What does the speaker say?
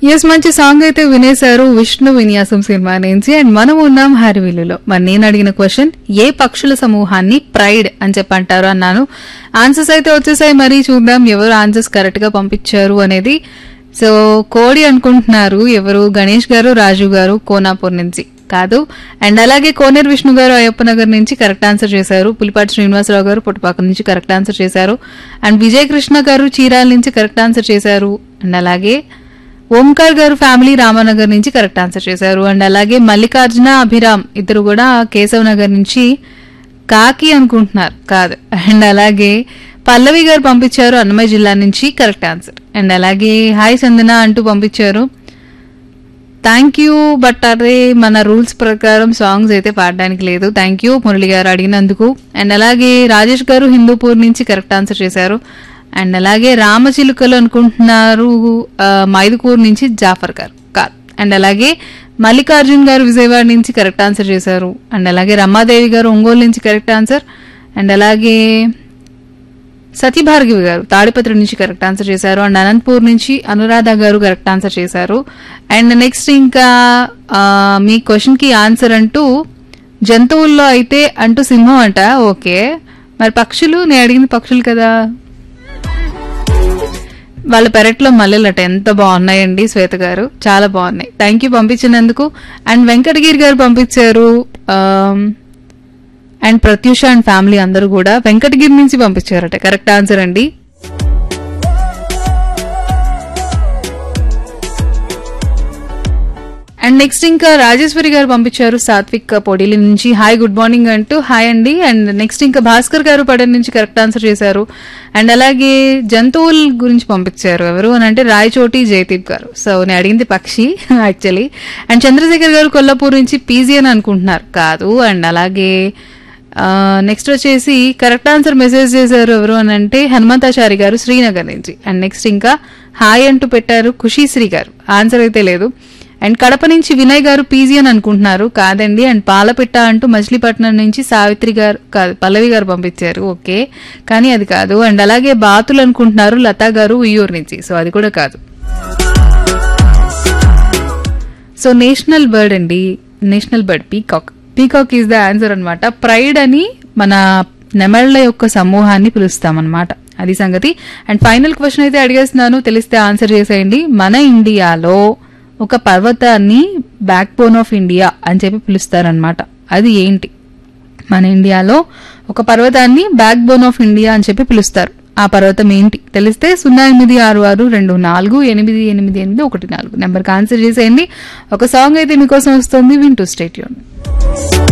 yes మంచి song అయితే వినేశారు విష్ణు విన్యాసం సినిమా నుంచి అండ్ మనం ఉన్నాం హరివిల్లులో మరి నేను అడిగిన క్వశ్చన్ ఏ పక్షుల సమూహాన్ని ప్రైడ్ అని చెప్పి అంటారు అన్నాను ఆన్సర్స్ అయితే వచ్చేసాయి మరి చూద్దాం ఎవరు ఆన్సర్స్ కరెక్ట్ గా పంపించారు అనేది సో కోడి అనుకుంటున్నారు ఎవరు గణేష్ గారు రాజు గారు కోనాపూర్ నుంచి కాదు అండ్ అలాగే కోనేరు విష్ణు గారు అయ్యప్ప నగర్ నుంచి కరెక్ట్ ఆన్సర్ చేశారు పులిపాటి శ్రీనివాసరావు గారు పుట్టపాక నుంచి కరెక్ట్ ఆన్సర్ చేశారు అండ్ విజయ్ కృష్ణ గారు చీరాల నుంచి కరెక్ట్ ఆన్సర్ చేశారు అండ్ అలాగే ఓంకార్ గారు ఫ్యామిలీ రామానగర్ నుంచి కరెక్ట్ ఆన్సర్ చేశారు అండ్ అలాగే మల్లికార్జున అభిరామ్ ఇద్దరు కూడా కేశవ్ నగర్ నుంచి కాకి అనుకుంటున్నారు కాదు అండ్ అలాగే పల్లవి గారు పంపించారు అన్నమయ్య జిల్లా నుంచి కరెక్ట్ ఆన్సర్ అండ్ అలాగే హాయ్ సందన అంటూ పంపించారు థ్యాంక్ యూ బట్ అదే మన రూల్స్ ప్రకారం సాంగ్స్ అయితే పాడడానికి లేదు థ్యాంక్ యూ మురళి గారు అడిగినందుకు అండ్ అలాగే రాజేష్ గారు హిందూపూర్ నుంచి కరెక్ట్ ఆన్సర్ చేశారు అండ్ అలాగే రామచిలుకలు అనుకుంటున్నారు ఆ, మైదుకూరు నుంచి జాఫర్ గారు కాదు అండ్ అలాగే మల్లికార్జున్ గారు విజయవాడ నుంచి కరెక్ట్ ఆన్సర్ చేశారు అండ్ అలాగే రమాదేవి గారు ఒంగోలు నుంచి కరెక్ట్ ఆన్సర్ అండ్ అలాగే సతీభార్గవి గారు తాడిపత్రి నుంచి కరెక్ట్ ఆన్సర్ చేశారు అండ్ అనంతపూర్ నుంచి అనురాధ గారు కరెక్ట్ ఆన్సర్ చేశారు అండ్ నెక్స్ట్ ఇంకా ఆ, మీ క్వశ్చన్ కి ఆన్సర్ అంటూ జంతువుల్లో అయితే అంటూ సింహం అంట ఓకే మరి పక్షులు నేను అడిగింది పక్షులు కదా వాళ్ళ పెరట్లో మల్లెలట ఎంత బాగున్నాయండి శ్వేత గారు చాలా బాగున్నాయి థ్యాంక్ యూ పంపించినందుకు అండ్ వెంకటగిరి గారు పంపించారు um, and Pratyusha and family అందరూ కూడా వెంకటగిరి నుంచి పంపించారట కరెక్ట్ ఆన్సర్ అండి అండ్ నెక్స్ట్ ఇంకా రాజేశ్వరి గారు పంపించారు సాత్విక్ పొడిలి నుంచి హాయ్ గుడ్ మార్నింగ్ అంటూ హాయ్ అండి అండ్ నెక్స్ట్ ఇంకా భాస్కర్ గారు పడన్ నుంచి కరెక్ట్ ఆన్సర్ చేశారు అండ్ అలాగే జంతువుల గురించి పంపించారు ఎవరు అని అంటే రాయచోటి జయదీప్ గారు సో నేను అడిగింది పక్షి యాక్చువల్లీ అండ్ చంద్రశేఖర్ గారు కొల్లాపూర్ నుంచి పీజీ అని అనుకుంటున్నారు కాదు అండ్ అలాగే నెక్స్ట్ వచ్చేసి కరెక్ట్ ఆన్సర్ మెసేజ్ చేశారు ఎవరు అని అంటే హనుమంతాచారి గారు శ్రీనగర్ నుంచి అండ్ నెక్స్ట్ ఇంకా హాయ్ అంటూ పెట్టారు ఖుషీశ్రీ గారు ఆన్సర్ అయితే లేదు అండ్ కడప నుంచి వినయ్ గారు పీజీ అని అనుకుంటున్నారు కాదండి అండ్ పాలపిట్ట అంటూ మచిలీపట్నం నుంచి సావిత్రి గారు కాదు పల్లవి గారు పంపించారు ఓకే కానీ అది కాదు అండ్ అలాగే బాతులు అనుకుంటున్నారు లతా గారు ఉయ్యూరు నుంచి సో అది కూడా కాదు సో నేషనల్ బర్డ్ అండి national bird peacock peacock is the answer అన్నమాట ప్రైడ్ అని మన నెమళ్ల యొక్క సమూహాన్ని పిలుస్తామన్నమాట అది సంగతి అండ్ ఫైనల్ క్వశ్చన్ అయితే అడిగేస్తున్నాను తెలిస్తే ఆన్సర్ చేసేయండి మన ఇండియాలో ఒక పర్వతాన్ని బ్యాక్ బోన్ ఆఫ్ ఇండియా అని చెప్పి పిలుస్తారనమాట అది ఏంటి మన ఇండియాలో ఒక పర్వతాన్ని బ్యాక్ బోన్ ఆఫ్ ఇండియా అని చెప్పి పిలుస్తారు ఆ పర్వతం ఏంటి తెలిస్తే సున్నా ఎనిమిది ఆరు ఆరు రెండు నాలుగు ఎనిమిది ఎనిమిది ఎనిమిది ఒకటి నాలుగు నెంబర్కి ఆన్సర్ చేసేయండి ఒక సాంగ్ అయితే మీకోసం వస్తుంది వింటూ స్టేట్ యూన్